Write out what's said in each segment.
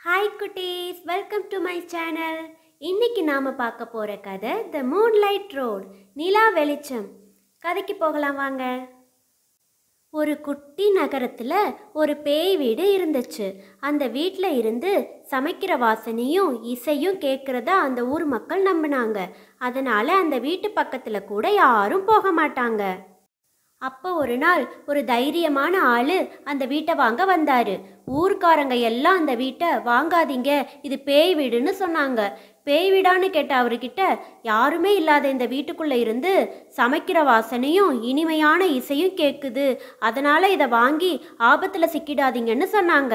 hi குட்டீஸ் welcome to my channel இன்னைக்கு நாம பார்க்க போற கதை த மூன்லைட் ரோட் நிலா வெளிச்சம் கதைக்கு போகலாம் வாங்க ஒரு குட்டி நகரத்தில் ஒரு பேய் வீடு இருந்துச்சு அந்த வீட்டில் இருந்து சமைக்கிற வாசனையும் இசையும் கேட்குறதா அந்த ஊர் மக்கள் நம்பினாங்க அதனால அந்த வீட்டு பக்கத்தில் கூட யாரும் போக மாட்டாங்க அப்போ ஒரு நாள் ஒரு தைரியமான ஆளு அந்த வீட்டை வாங்க வந்தாரு ஊர்க்காரங்க எல்லாம் அந்த வீட்டை வாங்காதீங்க இது பேய் வீடுன்னு சொன்னாங்க பேய் வீடான்னு கேட்ட அவர்கிட்ட யாருமே இல்லாத இந்த வீட்டுக்குள்ள இருந்து சமைக்கிற வாசனையும் இனிமையான இசையும் கேட்குது அதனால இதை வாங்கி ஆபத்துல சிக்கிடாதீங்கன்னு சொன்னாங்க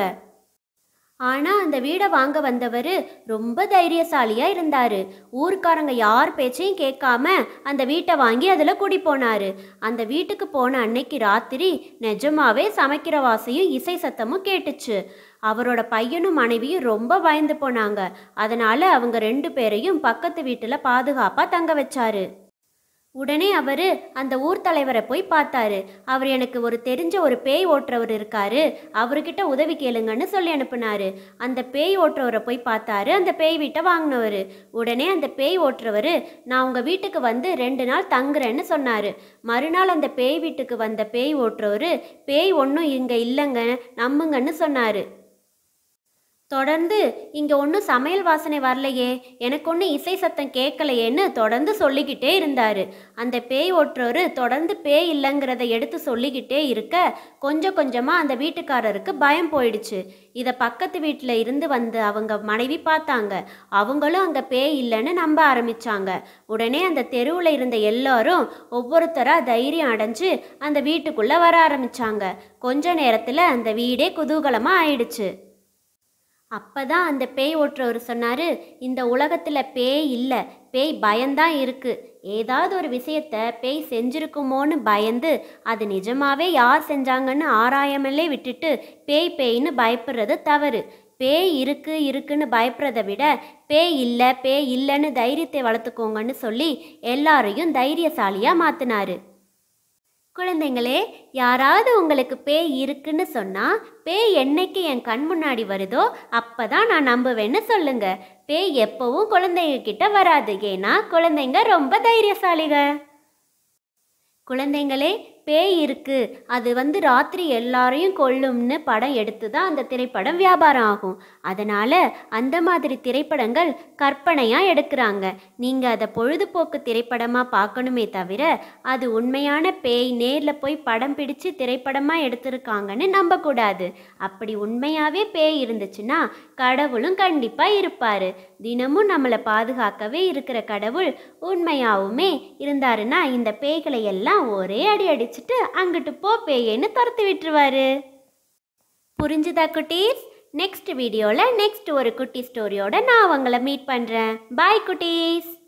ஆனா அந்த வீடை வாங்க வந்தவர் ரொம்ப தைரியசாலியா இருந்தாரு ஊர்க்காரங்க யார் பேச்சையும் கேட்காம அந்த வீட்டை வாங்கி அதில் குடி போனாரு அந்த வீட்டுக்கு போன அன்னைக்கு ராத்திரி நிஜமாவே சமைக்கிற வாசையும் இசை சத்தமும் கேட்டுச்சு அவரோட பையனும் மனைவியும் ரொம்ப பயந்து போனாங்க அதனால அவங்க ரெண்டு பேரையும் பக்கத்து வீட்டில் பாதுகாப்பா தங்க வச்சாரு உடனே அவர் அந்த ஊர் தலைவரை போய் பார்த்தாரு அவர் எனக்கு ஒரு தெரிஞ்ச ஒரு பேய் ஓட்டுறவர் இருக்காரு அவர்கிட்ட உதவி கேளுங்கன்னு சொல்லி அனுப்புனாரு அந்த பேய் ஓட்டுறவரை போய் பார்த்தாரு அந்த பேய் வீட்டை வாங்கினவர் உடனே அந்த பேய் ஓட்டுறவர் நான் உங்கள் வீட்டுக்கு வந்து ரெண்டு நாள் தங்குறேன்னு சொன்னார் மறுநாள் அந்த பேய் வீட்டுக்கு வந்த பேய் ஓட்டுறவர் பேய் ஒன்றும் இங்கே இல்லைங்க நம்புங்கன்னு சொன்னார் தொடர்ந்து இங்கே ஒன்றும் சமையல் வாசனை வரலையே எனக்கு ஒன்றும் இசை சத்தம் கேட்கலையேன்னு தொடர்ந்து சொல்லிக்கிட்டே இருந்தார் அந்த பேய் ஓட்டுறவர் தொடர்ந்து பேய் இல்லைங்கிறத எடுத்து சொல்லிக்கிட்டே இருக்க கொஞ்சம் கொஞ்சமாக அந்த வீட்டுக்காரருக்கு பயம் போயிடுச்சு இதை பக்கத்து வீட்டில் இருந்து வந்து அவங்க மனைவி பார்த்தாங்க அவங்களும் அங்கே பேய் இல்லைன்னு நம்ப ஆரம்பிச்சாங்க உடனே அந்த தெருவில் இருந்த எல்லாரும் ஒவ்வொருத்தராக தைரியம் அடைஞ்சு அந்த வீட்டுக்குள்ளே வர ஆரம்பிச்சாங்க கொஞ்ச நேரத்தில் அந்த வீடே குதூகலமாக ஆயிடுச்சு அப்பதான் அந்த பேய் ஓட்டுறவர் சொன்னாரு இந்த உலகத்துல பேய் இல்லை பேய் பயம்தான் இருக்கு ஏதாவது ஒரு விஷயத்த பேய் செஞ்சிருக்குமோன்னு பயந்து அது நிஜமாவே யார் செஞ்சாங்கன்னு ஆராயாமலே விட்டுட்டு பேய் பேய்னு பயப்படுறது தவறு பேய் இருக்கு இருக்குன்னு பயப்படுறதை விட பேய் இல்லை பேய் இல்லைன்னு தைரியத்தை வளர்த்துக்கோங்கன்னு சொல்லி எல்லாரையும் தைரியசாலியா மாத்தினாரு குழந்தைங்களே யாராவது உங்களுக்கு பேய் இருக்குன்னு சொன்னா பேய் என்னைக்கு என் கண் முன்னாடி வருதோ அப்பதான் நான் நம்புவேன்னு சொல்லுங்க பேய் எப்பவும் குழந்தைங்க கிட்ட வராது ஏன்னா குழந்தைங்க ரொம்ப தைரியசாலிக குழந்தைங்களே பேய் இருக்கு அது வந்து ராத்திரி எல்லாரையும் கொல்லும்னு படம் எடுத்து தான் அந்த திரைப்படம் வியாபாரம் ஆகும் அதனால அந்த மாதிரி திரைப்படங்கள் கற்பனையாக எடுக்கிறாங்க நீங்கள் அதை பொழுதுபோக்கு திரைப்படமாக பார்க்கணுமே தவிர அது உண்மையான பேய் நேரில் போய் படம் பிடிச்சு திரைப்படமாக எடுத்திருக்காங்கன்னு நம்பக்கூடாது அப்படி உண்மையாகவே பேய் இருந்துச்சுன்னா கடவுளும் கண்டிப்பாக இருப்பார் தினமும் நம்மளை பாதுகாக்கவே இருக்கிற கடவுள் உண்மையாவுமே இருந்தாருன்னா இந்த பேய்களை எல்லாம் ஒரே அடி அடிச்சுட்டு அங்கிட்டு போ பேயேன்னு துரத்தி விட்டுருவாரு புரிஞ்சுதா குட்டீஸ் நெக்ஸ்ட் வீடியோவில் நெக்ஸ்ட் ஒரு குட்டி ஸ்டோரியோட நான் உங்களை மீட் பண்ணுறேன் பாய் குட்டீஸ்